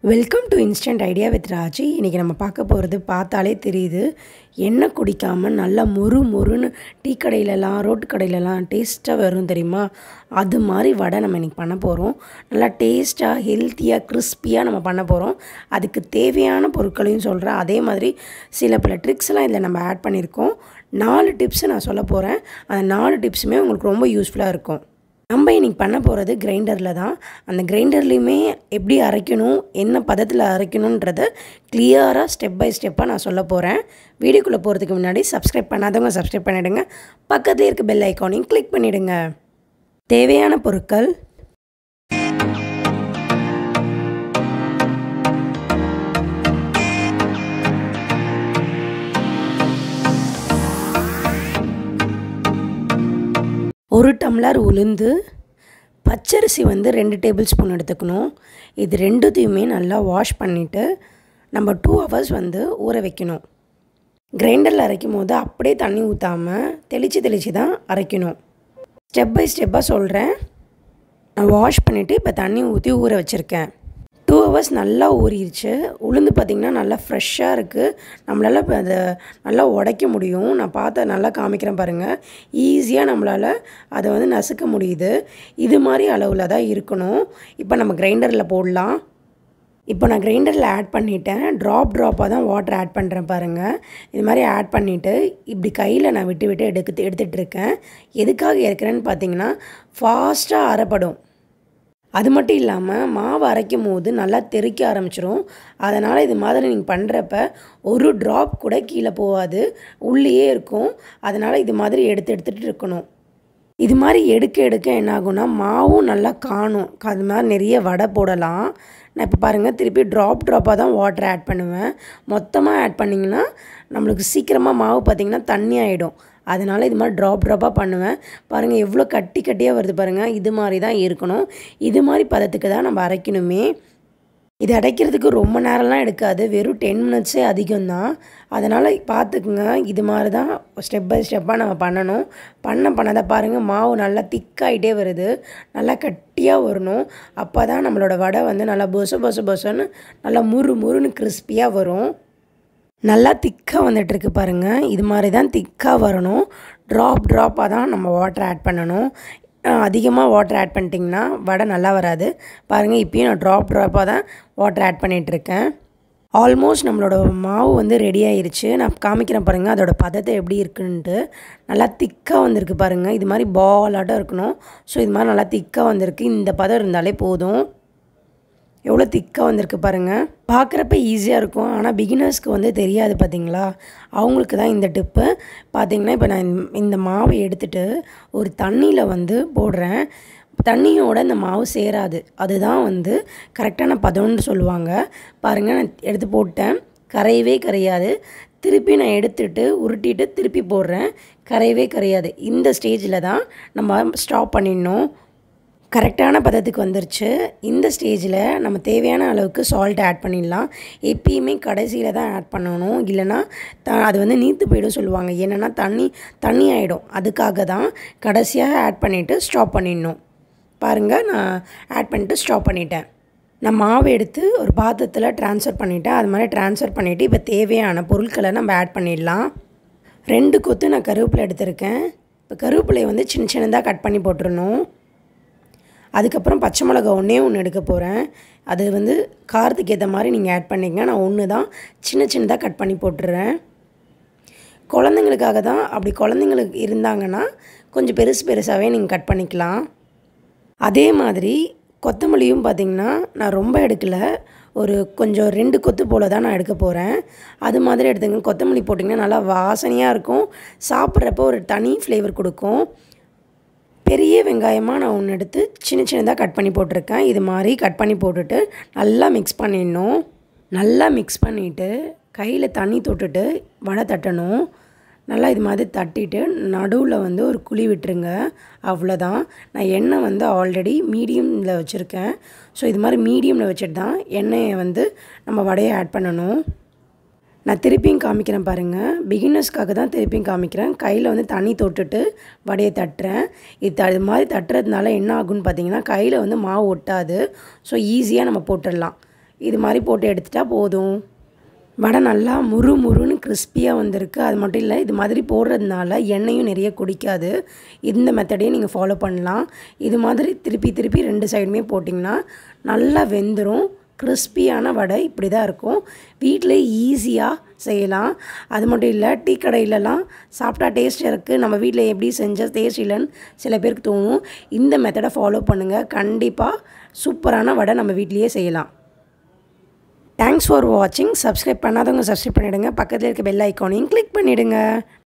welcome to instant idea with Raji இன்றைக்கி நம்ம பார்க்க போகிறது பார்த்தாலே தெரியுது எண்ணெய் குடிக்காமல் நல்லா மொறு மொறுன்னு டீ கடையிலலாம் ரோட்டு கடையிலலாம் டேஸ்ட்டாக வரும் தெரியுமா அது மாதிரி வடை நம்ம இன்றைக்கி பண்ண போகிறோம் நல்லா டேஸ்ட்டாக ஹெல்த்தியாக கிறிஸ்பியாக நம்ம பண்ண போகிறோம் அதுக்கு தேவையான பொருட்களையும் சொல்கிறேன் அதே மாதிரி சில பல ட்ரிக்ஸ்லாம் இதில் நம்ம ஆட் பண்ணியிருக்கோம் நாலு டிப்ஸ் நான் சொல்ல போகிறேன் அந்த நாலு டிப்ஸுமே உங்களுக்கு ரொம்ப யூஸ்ஃபுல்லாக இருக்கும் நம்ம இன்றைக்கி பண்ண போகிறது கிரைண்டரில் தான் அந்த கிரைண்டர்லேயுமே எப்படி அரைக்கணும் என்ன பதத்தில் அரைக்கணுன்றத கிளியராக ஸ்டெப் பை ஸ்டெப்பாக நான் சொல்ல போகிறேன் வீடியோக்குள்ளே போகிறதுக்கு முன்னாடி சப்ஸ்கிரைப் பண்ணாதவங்க சப்ஸ்கிரைப் பண்ணிவிடுங்க பக்கத்துலேயே இருக்க பெல் ஐக்கானையும் கிளிக் பண்ணிவிடுங்க தேவையான பொருட்கள் ஒரு டம்ளர் உளுந்து பச்சரிசி வந்து ரெண்டு டேபிள் ஸ்பூன் எடுத்துக்கணும் இது ரெண்டுத்தையுமே நல்லா வாஷ் பண்ணிவிட்டு நம்ம டூ ஹவர்ஸ் வந்து ஊற வைக்கணும் கிரைண்டரில் அரைக்கும் போது அப்படியே தண்ணி ஊற்றாமல் தெளித்து தெளித்து தான் அரைக்கணும் ஸ்டெப் பை ஸ்டெப்பாக சொல்கிறேன் நான் வாஷ் பண்ணிவிட்டு இப்போ தண்ணி ஊற்றி ஊற வச்சுருக்கேன் டூ ஹவர்ஸ் நல்லா ஊறிடுச்சு உளுந்து பார்த்திங்கன்னா நல்லா ஃப்ரெஷ்ஷாக இருக்குது நம்மளால் இப்போ அதை நல்லா உடைக்க முடியும் நான் பார்த்து நல்லா காமிக்கிறேன் பாருங்கள் ஈஸியாக நம்மளால் அதை வந்து நசுக்க முடியுது இது மாதிரி அளவில் தான் இருக்கணும் இப்போ நம்ம கிரைண்டரில் போடலாம் இப்போ நான் கிரைண்டரில் ஆட் பண்ணிட்டேன் ட்ராப் ட்ராப்பாக தான் வாட்டர் ஆட் பண்ணுறேன் பாருங்கள் இது மாதிரி ஆட் பண்ணிவிட்டு இப்படி கையில் நான் விட்டு விட்டு எடுத்து எடுத்துகிட்ருக்கேன் எதுக்காக இருக்கிறேன்னு பார்த்தீங்கன்னா ஃபாஸ்ட்டாக அரைப்படும் அது மட்டும் இல்லாமல் மாவு அரைக்கும் போது நல்லா தெறிக்க ஆரம்பிச்சிரும் அதனால் இது மாதிரி நீங்கள் பண்ணுறப்ப ஒரு ட்ராப் கூட கீழே போகாது உள்ளேயே இருக்கும் அதனால் இது மாதிரி எடுத்து எடுத்துகிட்டு இருக்கணும் இது மாதிரி எடுக்க எடுக்க என்ன ஆகும்னா மாவும் நல்லா காணும் அது மாதிரி நிறைய வடை போடலாம் நான் இப்போ பாருங்கள் திருப்பி ட்ராப் ட்ராப்பாக தான் வாட்டர் ஆட் பண்ணுவேன் மொத்தமாக ஆட் பண்ணிங்கன்னா நம்மளுக்கு சீக்கிரமாக மாவு பார்த்திங்கன்னா தண்ணி ஆகிடும் அதனால் இது மாதிரி ட்ராப் ட்ராப்பாக பண்ணுவேன் பாருங்கள் எவ்வளோ கட்டி கட்டியாக வருது பாருங்கள் இது மாதிரி தான் இருக்கணும் இது மாதிரி பதத்துக்கு தான் நம்ம அரைக்கணுமே இது அடைக்கிறதுக்கு ரொம்ப நேரம்லாம் எடுக்காது வெறும் டென் மினிட்ஸே அதிகம்தான் அதனால் பார்த்துக்குங்க இது மாதிரி தான் ஸ்டெப் பை ஸ்டெப்பாக நம்ம பண்ணணும் பண்ண பண்ணதை பாருங்கள் மாவு நல்லா திக்காயிட்டே வருது நல்லா கட்டியாக வரணும் அப்போ தான் நம்மளோட வடை வந்து நல்லா பொசு பொசு பொசுன்னு நல்லா முறு முறுன்னு கிறிஸ்பியாக வரும் நல்லா திக்காக வந்துட்டுருக்கு பாருங்கள் இது மாதிரி தான் திக்காக வரணும் ட்ராப் ட்ராப்பாக தான் நம்ம வாட்டர் ஆட் பண்ணணும் அதிகமாக வாட்டர் ஆட் பண்ணிட்டிங்கன்னா வடை நல்லா வராது பாருங்கள் இப்போயும் நான் ட்ராப் ட்ராப்பாக தான் வாட்டர் ஆட் பண்ணிகிட்ருக்கேன் ஆல்மோஸ்ட் நம்மளோட மாவு வந்து ரெடி ஆயிருச்சு நான் காமிக்கிறேன் பாருங்கள் அதோட பதத்தை எப்படி இருக்குன்ட்டு நல்லா திக்காக வந்திருக்கு பாருங்கள் இது மாதிரி பாலாட்டம் இருக்கணும் ஸோ இது மாதிரி நல்லா திக்காக வந்திருக்கு இந்த பதம் இருந்தாலே போதும் எவ்வளோ திக்காக வந்திருக்கு பாருங்கள் பார்க்குறப்ப ஈஸியாக இருக்கும் ஆனால் பிகினர்ஸ்க்கு வந்து தெரியாது பார்த்தீங்களா அவங்களுக்கு தான் இந்த டிப்பு பார்த்திங்கன்னா இப்போ நான் இந்த மாவை எடுத்துகிட்டு ஒரு தண்ணியில் வந்து போடுறேன் தண்ணியோட இந்த மாவு சேராது அதுதான் வந்து கரெக்டான பதம்னு சொல்லுவாங்க பாருங்கள் நான் எடுத்து போட்டேன் கரையவே கரையாது திருப்பி நான் எடுத்துட்டு உருட்டிட்டு திருப்பி போடுறேன் கரையவே கரையாது இந்த ஸ்டேஜில் தான் நம்ம ஸ்டாப் பண்ணிடணும் கரெக்டான பதத்துக்கு வந்துருச்சு இந்த ஸ்டேஜில் நம்ம தேவையான அளவுக்கு சால்ட் ஆட் பண்ணிடலாம் எப்பயுமே கடைசியில் தான் ஆட் பண்ணணும் இல்லைனா த அது வந்து நீத்து போயிடும் சொல்லுவாங்க என்னென்னா தண்ணி தண்ணி ஆகிடும் அதுக்காக தான் கடைசியாக ஆட் பண்ணிவிட்டு ஸ்டாப் பண்ணிடணும் பாருங்கள் நான் ஆட் பண்ணிவிட்டு ஸ்டாப் பண்ணிட்டேன் நான் மாவு எடுத்து ஒரு பாத்திரத்தில் ட்ரான்ஸ்ஃபர் பண்ணிவிட்டேன் அது மாதிரி ட்ரான்ஸ்ஃபர் பண்ணிவிட்டு இப்போ தேவையான பொருட்களை நம்ம ஆட் பண்ணிடலாம் ரெண்டு கொத்து நான் கருவேப்பிலை எடுத்திருக்கேன் இப்போ கருவேப்பிலையை வந்து சின்ன சின்னதாக கட் பண்ணி போட்டுருணும் அதுக்கப்புறம் பச்சை மிளகா ஒன்றே ஒன்று எடுக்க போகிறேன் அது வந்து காரத்துக்கு ஏற்ற மாதிரி நீங்கள் ஆட் பண்ணிங்க நான் ஒன்று தான் சின்ன சின்னதாக கட் பண்ணி போட்டுடுறேன் குழந்தைங்களுக்காக தான் அப்படி குழந்தைங்களுக்கு இருந்தாங்கன்னா கொஞ்சம் பெருசு பெருசாகவே நீங்கள் கட் பண்ணிக்கலாம் அதே மாதிரி கொத்தமல்லியும் பார்த்திங்கன்னா நான் ரொம்ப எடுக்கலை ஒரு கொஞ்சம் ரெண்டு கொத்து போல் தான் நான் எடுக்க போகிறேன் அது மாதிரி எடுத்துங்க கொத்தமல்லி போட்டிங்கன்னா நல்லா வாசனையாக இருக்கும் சாப்பிட்றப்போ ஒரு தனி ஃப்ளேவர் கொடுக்கும் பெரிய வெங்காயமாக நான் ஒன்று எடுத்து சின்ன சின்னதாக கட் பண்ணி போட்டிருக்கேன் இது மாதிரி கட் பண்ணி போட்டுட்டு நல்லா மிக்ஸ் பண்ணிடணும் நல்லா மிக்ஸ் பண்ணிவிட்டு கையில் தண்ணி தொட்டுட்டு வடை தட்டணும் நல்லா இது மாதிரி தட்டிட்டு நடுவில் வந்து ஒரு குழி விட்டுருங்க அவ்வளோதான் நான் எண்ணெய் வந்து ஆல்ரெடி மீடியமில் வச்சுருக்கேன் ஸோ இது மாதிரி மீடியமில் வச்சுட்டு தான் எண்ணெயை வந்து நம்ம வடையை ஆட் பண்ணணும் நான் திருப்பியும் காமிக்கிறேன் பாருங்கள் பிகினர்ஸ்க்காக தான் திருப்பியும் காமிக்கிறேன் கையில் வந்து தண்ணி தொட்டுட்டு வடையை தட்டுறேன் இது அது மாதிரி தட்டுறதுனால என்ன ஆகும்னு பார்த்தீங்கன்னா கையில் வந்து மாவு ஒட்டாது ஸோ ஈஸியாக நம்ம போட்டுடலாம் இது மாதிரி போட்டு எடுத்துட்டா போதும் வடை நல்லா முறு முறுன்னு கிறிஸ்பியாக வந்திருக்கு அது மட்டும் இல்லை இது மாதிரி போடுறதுனால எண்ணெயும் நிறைய குடிக்காது இந்த மெத்தடையும் நீங்கள் ஃபாலோ பண்ணலாம் இது மாதிரி திருப்பி திருப்பி ரெண்டு சைடுமே போட்டிங்கன்னா நல்லா வெந்துடும் கிறிஸ்பியான வடை இப்படி தான் இருக்கும் வீட்டில் ஈஸியாக செய்யலாம் அது மட்டும் இல்லை டீ கடையிலலாம் சாப்பிட்டா டேஸ்ட் இருக்குது நம்ம வீட்டில் எப்படி செஞ்சால் டேஸ்ட் இல்லைன்னு சில பேருக்கு தோணும் இந்த மெத்தடை ஃபாலோ பண்ணுங்கள் கண்டிப்பாக சூப்பரான வடை நம்ம வீட்லேயே செய்யலாம் தேங்க்ஸ் ஃபார் வாட்சிங் சப்ஸ்கிரைப் பண்ணாதவங்க சப்ஸ்கிரைப் பண்ணிவிடுங்க பக்கத்தில் இருக்க பெல் ஐக்கானையும் கிளிக் பண்ணிவிடுங்க